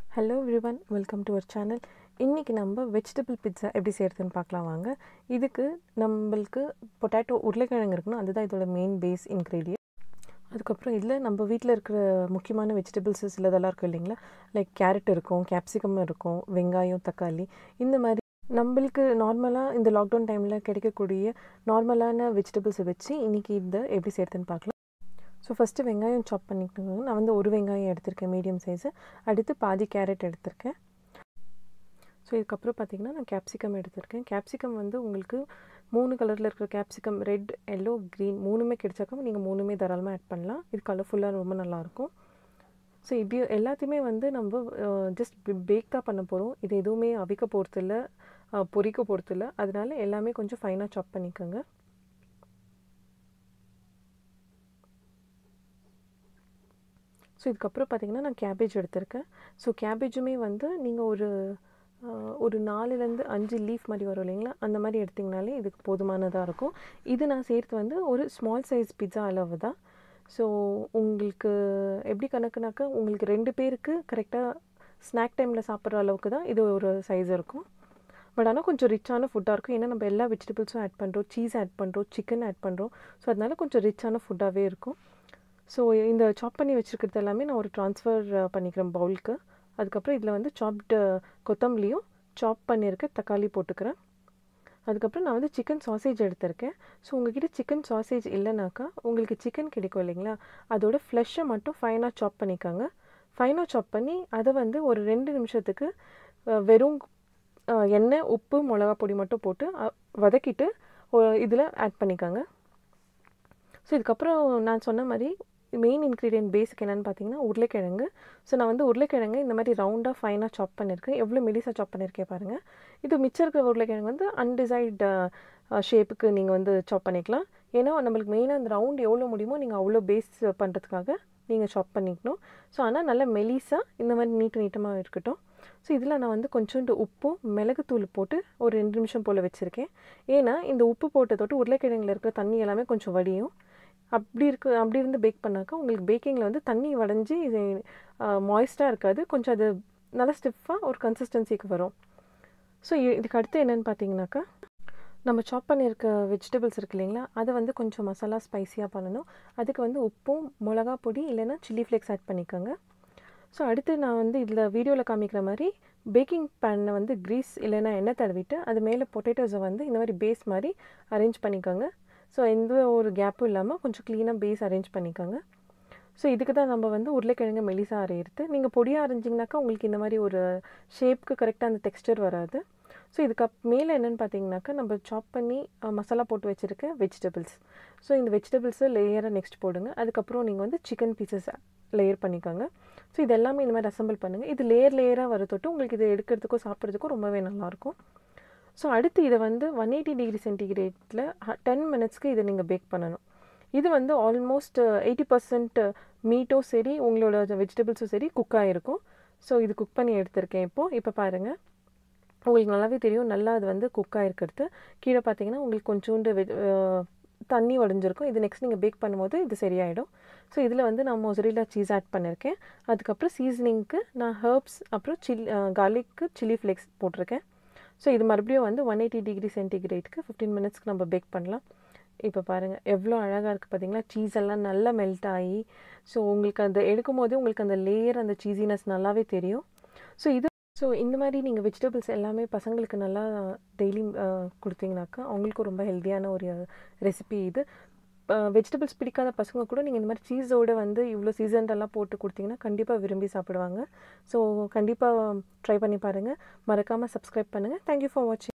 hello everyone welcome to our channel இன்றைக்கி நம்ம vegetable pizza எப்படி செய்கிறதுன்னு பார்க்கலாம் வாங்க இதுக்கு நம்மளுக்கு பொட்டேட்டோ உருளைக்கிழங்கு இருக்குன்னா அதுதான் இதோட மெயின் பேஸ் இன்க்ரீடியன்ட் அதுக்கப்புறம் இதில் நம்ம வீட்டில் இருக்கிற முக்கியமான வெஜிடபிள்ஸ் சிலதெல்லாம் இருக்கும் இல்லைங்களா லைக் கேரட் இருக்கும் கேப்சிகம் இருக்கும் வெங்காயம் தக்காளி இந்த மாதிரி நம்மளுக்கு நார்மலாக இந்த லாக்டவுன் டைமில் கிடைக்கக்கூடிய நார்மலான வெஜிடபிள்ஸை வச்சு இன்றைக்கி இதை எப்படி செய்கிறதுன்னு பார்க்கலாம் ஸோ ஃபஸ்ட்டு வெங்காயம் சாப் பண்ணிக்கோங்க நான் வந்து ஒரு வெங்காயம் எடுத்திருக்கேன் மீடியம் சைஸு அடுத்து பாதி கேரட் எடுத்திருக்கேன் ஸோ இதுக்கப்புறம் பார்த்திங்கன்னா நான் கேப்சிகம் எடுத்திருக்கேன் கேப்சிகம் வந்து உங்களுக்கு மூணு கலரில் இருக்கிற கேப்சிகம் ரெட் எல்லோ க்ரீன் மூணுமே கிடைச்சாக்கா நீங்கள் மூணுமே தாராளமாக ஆட் பண்ணலாம் இது கலர்ஃபுல்லாக ரொம்ப நல்லாயிருக்கும் ஸோ இப்படி எல்லாத்தையுமே வந்து நம்ம ஜஸ்ட் பேக் தான் பண்ண போகிறோம் இது எதுவுமே அவிக்க போகிறதில்ல பொரிக்க போகிறதில்ல அதனால எல்லாமே கொஞ்சம் ஃபைனாக சாப் பண்ணிக்கோங்க ஸோ இதுக்கப்புறம் பார்த்திங்கன்னா நான் கேபேஜ் எடுத்திருக்கேன் ஸோ கேபேஜுமே வந்து நீங்கள் ஒரு ஒரு நாலுலேருந்து அஞ்சு லீஃப் மாதிரி வரும் இல்லைங்களா அந்த மாதிரி எடுத்திங்கனாலே இதுக்கு போதுமானதாக இருக்கும் இது நான் சேர்த்து வந்து ஒரு ஸ்மால் சைஸ் பிட்ஸா அளவு தான் ஸோ உங்களுக்கு எப்படி கணக்குனாக்கா உங்களுக்கு ரெண்டு பேருக்கு கரெக்டாக ஸ்நாக் டைமில் சாப்பிட்ற அளவுக்கு தான் இது ஒரு சைஸ் இருக்கும் பட் ஆனால் கொஞ்சம் ரிச்சான ஃபுட்டாக இருக்கும் ஏன்னா நம்ம எல்லா வெஜிடபிள்ஸும் ஆட் பண்ணுறோம் சீஸ் ஆட் பண்ணுறோம் சிக்கன் ஆட் பண்ணுறோம் ஸோ அதனால கொஞ்சம் ரிச்சான ஃபுட்டாகவே இருக்கும் ஸோ இந்த சாப் பண்ணி வச்சுருக்கிறது எல்லாமே நான் ஒரு ட்ரான்ஸ்ஃபர் பண்ணிக்கிறேன் பவுலுக்கு அதுக்கப்புறம் இதில் வந்து சாப்டு கொத்தமல்லியும் சாப் பண்ணியிருக்க தக்காளி போட்டுக்கிறேன் அதுக்கப்புறம் நான் வந்து சிக்கன் சாசேஜ் எடுத்திருக்கேன் ஸோ உங்ககிட்ட சிக்கன் சாசேஜ் இல்லைனாக்கா உங்களுக்கு சிக்கன் கிடைக்கும் இல்லைங்களா அதோட ஃப்ளெஷ்ஷை மட்டும் ஃபைனாக சாப் பண்ணிக்கோங்க ஃபைனாக சாப் பண்ணி அதை வந்து ஒரு ரெண்டு நிமிஷத்துக்கு வெறும் எண்ணெய் உப்பு மிளகா பொடி மட்டும் போட்டு வதக்கிட்டு இதில் ஆட் பண்ணிக்கோங்க ஸோ இதுக்கப்புறம் நான் சொன்ன மாதிரி மெயின் இன்க்ரீடியன்ட் பேஸுக்கு என்னென்னு பார்த்தீங்கன்னா உருளைக்கிழங்கு ஸோ நான் வந்து உருளைக்கிழங்கு இந்த மாதிரி ரவுண்டாக ஃபைனாக சாப் பண்ணியிருக்கேன் எவ்வளோ மெலிசாக சாப் பண்ணியிருக்கேன் பாருங்கள் இது மிச்சம் இருக்கிற உருளைக்கிழங்கு வந்து அன்டிசைட் ஷேப்புக்கு நீங்கள் வந்து சாப் பண்ணிக்கலாம் ஏன்னா நம்மளுக்கு மெயினாக அந்த ரவுண்ட் எவ்வளோ முடியுமோ நீங்கள் அவ்வளோ பேஸ் பண்ணுறதுக்காக நீங்கள் சாப் பண்ணிக்கணும் ஸோ ஆனால் நல்லா மெலிசாக இந்த மாதிரி நீட்டு நீட்டமாக இருக்கட்டும் ஸோ இதில் நான் வந்து கொஞ்சோண்டு உப்பும் மிளகுத்தூள் போட்டு ஒரு ரெண்டு நிமிஷம் போல் வச்சுருக்கேன் ஏன்னா இந்த உப்பு போட்டதோட்டு உருளைக்கிழங்கில் இருக்கிற தண்ணி எல்லாமே கொஞ்சம் வடியும் அப்படி இருக்கு அப்படி இருந்து பேக் பண்ணாக்கா உங்களுக்கு பேக்கிங்கில் வந்து தண்ணி வடைஞ்சி இது மாய்ஸ்டாக இருக்காது கொஞ்சம் அது நல்லா ஸ்டிஃபாக ஒரு கன்சிஸ்டன்சிக்கு வரும் ஸோ இதுக்கு அடுத்து என்னென்னு பார்த்தீங்கன்னாக்கா நம்ம சாப் பண்ணியிருக்க வெஜிடபிள்ஸ் இருக்கு இல்லைங்களா அதை வந்து கொஞ்சம் மசாலா ஸ்பைஸியாக பண்ணணும் அதுக்கு வந்து உப்பும் மிளகா பொடி இல்லைன்னா சில்லி ஃப்ளேக்ஸ் ஆட் பண்ணிக்கோங்க ஸோ அடுத்து நான் வந்து இதில் வீடியோவில் காமிக்கிற மாதிரி பேக்கிங் பேனில் வந்து க்ரீஸ் இல்லைன்னா எண்ணெய் தடவிட்டு அது மேலே பொட்டேட்டோஸை வந்து இந்த மாதிரி பேஸ் மாதிரி அரேஞ்ச் பண்ணிக்கோங்க ஸோ எந்த ஒரு கேப்பும் இல்லாமல் கொஞ்சம் க்ளீனாக பேஸ் அரேஞ்ச் பண்ணிக்கோங்க ஸோ இதுக்கு தான் நம்ம வந்து உருளைக்கிழங்கு மெலிசாக அரையிறது நீங்கள் பொடியாக அரைஞ்சிங்கனாக்கா உங்களுக்கு இந்த மாதிரி ஒரு ஷேப்க்கு கரெக்டாக அந்த டெக்ஸ்டர் வராது ஸோ இதுக்கு அப் மேலே என்னென்னு பார்த்தீங்கன்னாக்கா நம்ம சாப் பண்ணி மசாலா போட்டு வச்சுருக்க வெஜிடபிள்ஸ் ஸோ இந்த வெஜிடபிள்ஸை லேயராக நெக்ஸ்ட் போடுங்க அதுக்கப்புறம் நீங்கள் வந்து சிக்கன் பீசஸ் லேயர் பண்ணிக்கோங்க ஸோ இது எல்லாமே இந்த மாதிரி அசம்பிள் பண்ணுங்கள் இது லேயர் லேயராக வர தொட்டு உங்களுக்கு இது எடுக்கிறதுக்கும் சாப்பிட்றதுக்கும் ரொம்பவே நல்லாயிருக்கும் ஸோ அடுத்து இதை வந்து ஒன் எயிட்டி டிகிரி சென்டிகிரேட்டில் டென் மினிட்ஸ்க்கு இதை நீங்கள் பேக் பண்ணணும் இது வந்து ஆல்மோஸ்ட் எயிட்டி பர்சன்ட் மீட்டும் சரி உங்களோட வெஜிடபிள்ஸும் சரி குக் ஆகிருக்கும் ஸோ இது குக் பண்ணி எடுத்திருக்கேன் இப்போது இப்போ பாருங்கள் உங்களுக்கு நல்லாவே தெரியும் நல்லா அது வந்து குக் ஆகிருக்கிறது கீழே பார்த்தீங்கன்னா உங்களுக்கு கொஞ்சோண்டு வெ தண்ணி உடஞ்சிருக்கும் இது நெக்ஸ்ட் நீங்கள் பேக் பண்ணும்போது இது சரியாயிடும் ஸோ இதில் வந்து நான் மொசரிலா சீஸ் ஆட் பண்ணியிருக்கேன் அதுக்கப்புறம் சீசனிங்க்கு நான் ஹர்ப்ஸ் அப்புறம் சில்லி கார்லிக்கு சில்லி ஃப்ளேக்ஸ் போட்டிருக்கேன் ஸோ இது மறுபடியும் வந்து ஒன் எயிட்டி டிகிரி சென்டிகிரேட்க்கு ஃபிஃப்டீன் மினிட்ஸ்க்கு நம்ம பேக் பண்ணலாம் இப்போ பாருங்கள் எவ்வளோ அழகாக இருக்குது பார்த்தீங்களா சீஸ் எல்லாம் நல்லா மெல்ட் ஆகி ஸோ உங்களுக்கு அந்த எடுக்கும் போதே உங்களுக்கு அந்த லேயர் அந்த சீஸினஸ் நல்லாவே தெரியும் ஸோ இது ஸோ இந்த மாதிரி நீங்கள் வெஜிடபிள்ஸ் எல்லாமே பசங்களுக்கு நல்லா டெய்லி கொடுத்தீங்கனாக்கா அவங்களுக்கும் ரொம்ப ஹெல்த்தியான ஒரு ரெசிபி இது வெஜிடபிள்ஸ் பிடிக்காத பசங்க கூட நீங்கள் இந்த மாதிரி சீஸோடு வந்து இவ்வளோ சீசன்டெல்லாம் போட்டு கொடுத்தீங்கன்னா கண்டிப்பாக விரும்பி சாப்பிடுவாங்க ஸோ கண்டிப்பாக ட்ரை பண்ணி பாருங்கள் மறக்காமல் சப்ஸ்கிரைப் பண்ணுங்கள் தேங்க்யூ ஃபார் வாட்சிங்